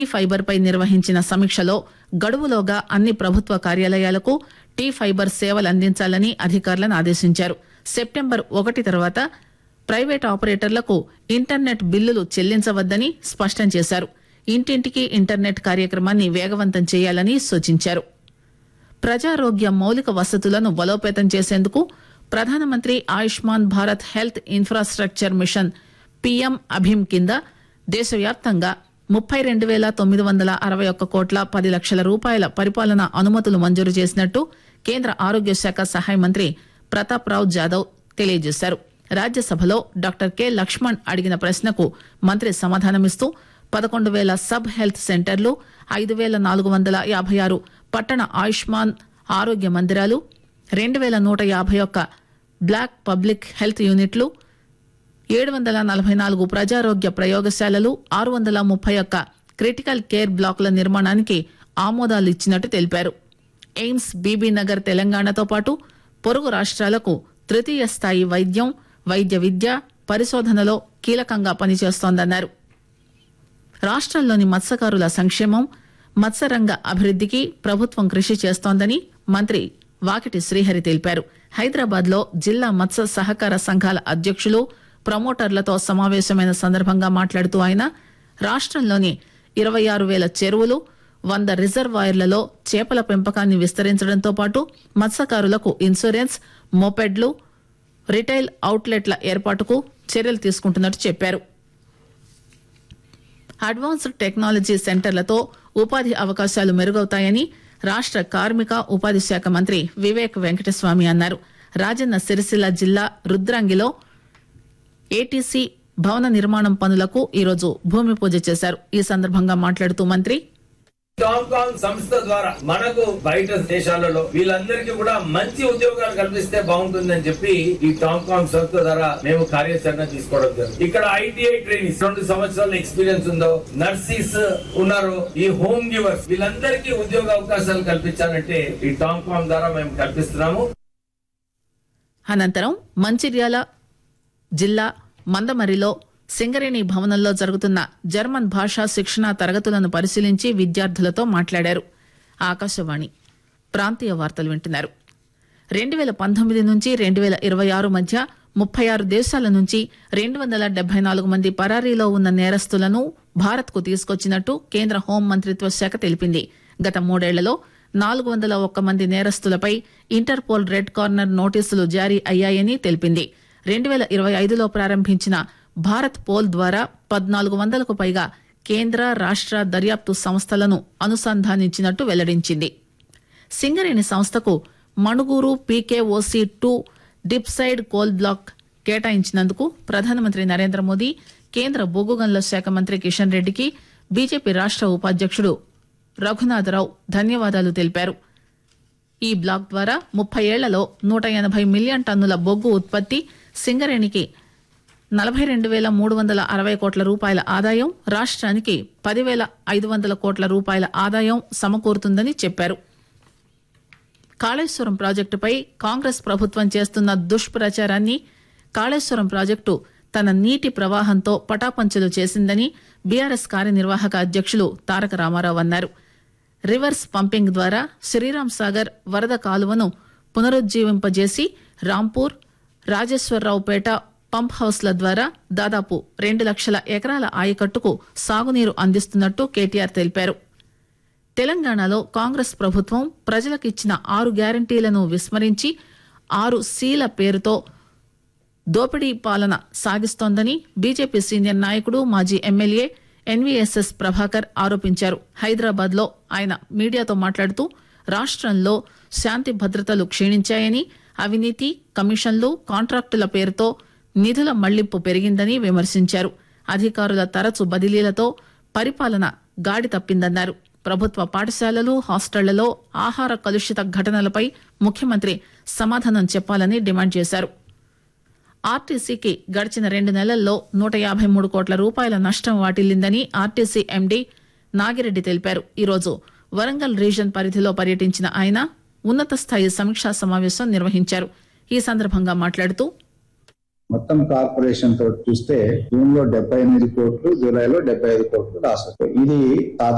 fibre పై నిర్వహించిన సమీక్షలో గడువులోగా అన్ని ప్రభుత్వ కార్యాలయాలకు టీ ఫైబర్ సేవలు అందించాలని అధికారులను ఆదేశించారు సెప్టెంబర్ ఒకటి తర్వాత ప్రైవేట్ ఆపరేటర్లకు ఇంటర్నెట్ బిల్లులు చెల్లించవద్దని స్పష్టం చేశారు ఇంటింటికి ఇంటర్నెట్ కార్యక్రమాన్ని వేగవంతం చేయాలని సూచించారు ప్రజారోగ్య మౌలిక వసతులను బలోపేతం చేసేందుకు ప్రధానమంత్రి Ayushman Bharat health infrastructure mission PM అభిమ్ కింద దేశవ్యాప్తంగా ముప్పై రెండు వేల తొమ్మిది వందల అరవై ఒక్క కోట్ల పది లక్షల రూపాయల పరిపాలనా అనుమతులు మంజూరు చేసినట్టు కేంద్ర ఆరోగ్య శాఖ సహాయ మంత్రి ప్రతాప్ రావ్ జాదవ్ తెలియజేశారు రాజ్యసభలో డాక్టర్ కె లక్ష్మణ్ అడిగిన ప్రశ్నకు మంత్రి సమాధానమిస్తూ పదకొండు వేల సబ్ హెల్త్ సెంటర్లు ఐదు వేల నాలుగు వందల యాభై ఆరు పట్టణ ఆయుష్మాన్ ఆరోగ్య మందిరాలు రెండు వేల నూట యాభై ఒక్క బ్లాక్ పబ్లిక్ హెల్త్ యూనిట్లు ఏడు వందల నలభై నాలుగు ప్రజారోగ్య ప్రయోగశాలలు ఆరు వందల ముప్పై ఒక్క క్రిటికల్ కేర్ బ్లాకుల నిర్మాణానికి ఆమోదాలు ఇచ్చినట్టు తెలిపారు ఎయిమ్స్ బీబీనగర్ తెలంగాణతో పాటు పొరుగు రాష్ట్రాలకు తృతీయ స్థాయి వైద్యం వైద్య విద్య పరిశోధనలో కీలకంగా పనిచేస్తోందన్నారు రాష్ట్రంలోని మత్స్యకారుల సంక్షేమం మత్స్యరంగ అభివృద్దికి ప్రభుత్వం కృషి చేస్తోందని మంత్రి వాకిటి శ్రీహరి తెలిపారు హైదరాబాద్ లో జిల్లా మత్స్య సహకార సంఘాల అధ్యక్షులు ప్రమోటర్లతో సమావేశమైన సందర్భంగా మాట్లాడుతూ ఆయన రాష్ట్రంలోని ఇరవై ఆరు వేల చెరువులు వంద రిజర్వాయర్లలో చేపల పెంపకాన్ని విస్తరించడంతో పాటు మత్స్యకారులకు ఇన్సూరెన్స్ మోపెడ్లు రిటైల్ అవుట్లెట్ల ఏర్పాటుకు చర్యలు తీసుకుంటున్నట్టు చెప్పారు అడ్వాన్స్డ్ టెక్నాలజీ సెంటర్లతో ఉపాధి అవకాశాలు మెరుగవుతాయని రాష్ట కార్మిక ఉపాధి శాఖ మంత్రి వివేక్ వెంకటస్వామి అన్నారు రాజన్న సిరిసిల్ల జిల్లా రుద్రంగిలో ఏటీసీ భవన నిర్మాణం పనులకు ఈరోజు భూమి పూజ చేశారు ఈ సందర్భంగా మాట్లాడుతూ మంత్రి టాంకాంగ్ సంస్థ ద్వారా మనకు బయట దేశాలలో వీళ్ళందరికీ కూడా మంచి ఉద్యోగాలు కల్పిస్తే బాగుంటుందని చెప్పి ఈ టాంకాంగ్ సంస్థ ద్వారా మేము కార్యాచరణ తీసుకోవడం జరిగింది ఇక్కడ ఐటీఐ ట్రైనింగ్ రెండు సంవత్సరాల ఎక్స్పీరియన్స్ ఉందో నర్సీస్ ఉన్నారు ఈ హోమ్ గివర్స్ వీళ్ళందరికీ ఉద్యోగ అవకాశాలు కల్పించాలంటే ఈ టాంకాంగ్ ద్వారా మేము కల్పిస్తున్నాము అనంతరం మంచిర్యాల జిల్లా మందమరిలో సింగరేణి భవనంలో జరుగుతున్న జర్మన్ భాషా శిక్షణ తరగతులను పరిశీలించి విద్యార్థులతో మాట్లాడారు ఆకాశవాణి ప్రాంతీయ వార్తలు వింటున్నారు రెండు వేల పంతొమ్మిది నుంచి రెండు వేల ఇరవై ఆరు మధ్య ముప్పై ఆరు దేశాల నుంచి రెండు వందల డెబ్బై నాలుగు మంది పరారీలో ఉన్న నేరస్తులను భారత్కు తీసుకొచ్చినట్టు కేంద్ర హోం మంత్రిత్వ శాఖ తెలిపింది గత మూడేళ్లలో నాలుగు వందల ఒక్క మంది నేరస్తులపై ఇంటర్పోల్ రెడ్ కార్నర్ నోటీసులు జారీ అయ్యాయని తెలిపింది రెండు వేల ఇరవై ఐదులో ప్రారంభించిన భారత్ పోల్ ద్వారా పద్నాలుగు వందలకు పైగా కేంద్ర రాష్ట్ర దర్యాప్తు సంస్థలను అనుసంధానించినట్టు వెల్లడించింది సింగరేణి సంస్థకు Manuguru PKOC two dipside coal block కేటాయించినందుకు ప్రధానమంత్రి నరేంద్ర మోదీ కేంద్ర బొగ్గు గనుల శాఖ మంత్రి కిషన్ రెడ్డికి బీజేపీ రాష్ట్ర ఉపాధ్యక్షుడు రఘునాథరావు ధన్యవాదాలు తెలిపారు ఈ బ్లాక్ ద్వారా ముప్పై ఏళ్లలో నూట ఎనభై మిలియన్ టన్నుల బొగ్గు ఉత్పత్తి సింగరేణికి నలభై రెండు వేల మూడు వందల అరవై కోట్ల రూపాయల ఆదాయం రాష్ట్రానికి పదివేల ఐదు వందల కోట్ల రూపాయల ఆదాయం సమకూరుతుందని చెప్పారు కాళేశ్వరం ప్రాజెక్టుపై కాంగ్రెస్ ప్రభుత్వం చేస్తున్న దుష్ప్రచారాన్ని కాళేశ్వరం ప్రాజెక్టు తన నీటి ప్రవాహంతో పటాపంచలు చేసిందని బీఆర్ఎస్ కార్యనిర్వాహక అధ్యక్షులు తారక రామారావు అన్నారు రివర్స్ పంపింగ్ ద్వారా శ్రీరామ్ సాగర్ వరద కాలువను పునరుజ్జీవింపజేసి రాంపూర్ రాజేశ్వరరావుపేట పంప్ హౌస్ల ద్వారా దాదాపు రెండు లక్షల ఎకరాల ఆయకట్టుకు సాగునీరు అందిస్తున్నట్టు కేటీఆర్ తెలిపారు తెలంగాణలో కాంగ్రెస్ ప్రభుత్వం ప్రజలకిచ్చిన ఆరు గ్యారంటీలను విస్మరించి ఆరు సీల పేరుతో దోపిడీ పాలన సాగిస్తోందని బీజేపీ సీనియర్ నాయకుడు మాజీ ఎమ్మెల్యే ఎన్వీఎస్ఎస్ ప్రభాకర్ ఆరోపించారు హైదరాబాద్ లో ఆయన మీడియాతో మాట్లాడుతూ రాష్ట్రంలో శాంతి భద్రతలు క్షీణించాయని అవినీతి కమిషన్లు కాంట్రాక్టుల పేరుతో నిధుల మళ్లింపు పెరిగిందని విమర్శించారు అధికారుల తరచు బదిలీలతో పరిపాలన గాడి తప్పిందన్నారు ప్రభుత్వ పాఠశాలలు హాస్టళ్లలో ఆహార కలుషిత ఘటనలపై ముఖ్యమంత్రి సమాధానం చెప్పాలని డిమాండ్ చేశారు ఆర్టీసీకి గడిచిన రెండు నెలల్లో నూట యాభై మూడు కోట్ల రూపాయల నష్టం వాటిల్లిందని ఆర్టీసీ ఎండీ నాగిరెడ్డి తెలిపారు ఈరోజు వరంగల్ రీజన్ పరిధిలో పర్యటించిన ఆయన ఉన్నత స్థాయి సమీక్షా సమావేశం నిర్వహించారు ఈ సందర్భంగా మాట్లాడుతూ మొత్తం కార్పొరేషన్ తో చూస్తే జూన్ లో డెబ్బై ఎనిమిది కోట్లు జూలైలో డెబ్బై ఐదు కోట్లు లాస్ ఇది దాదాపు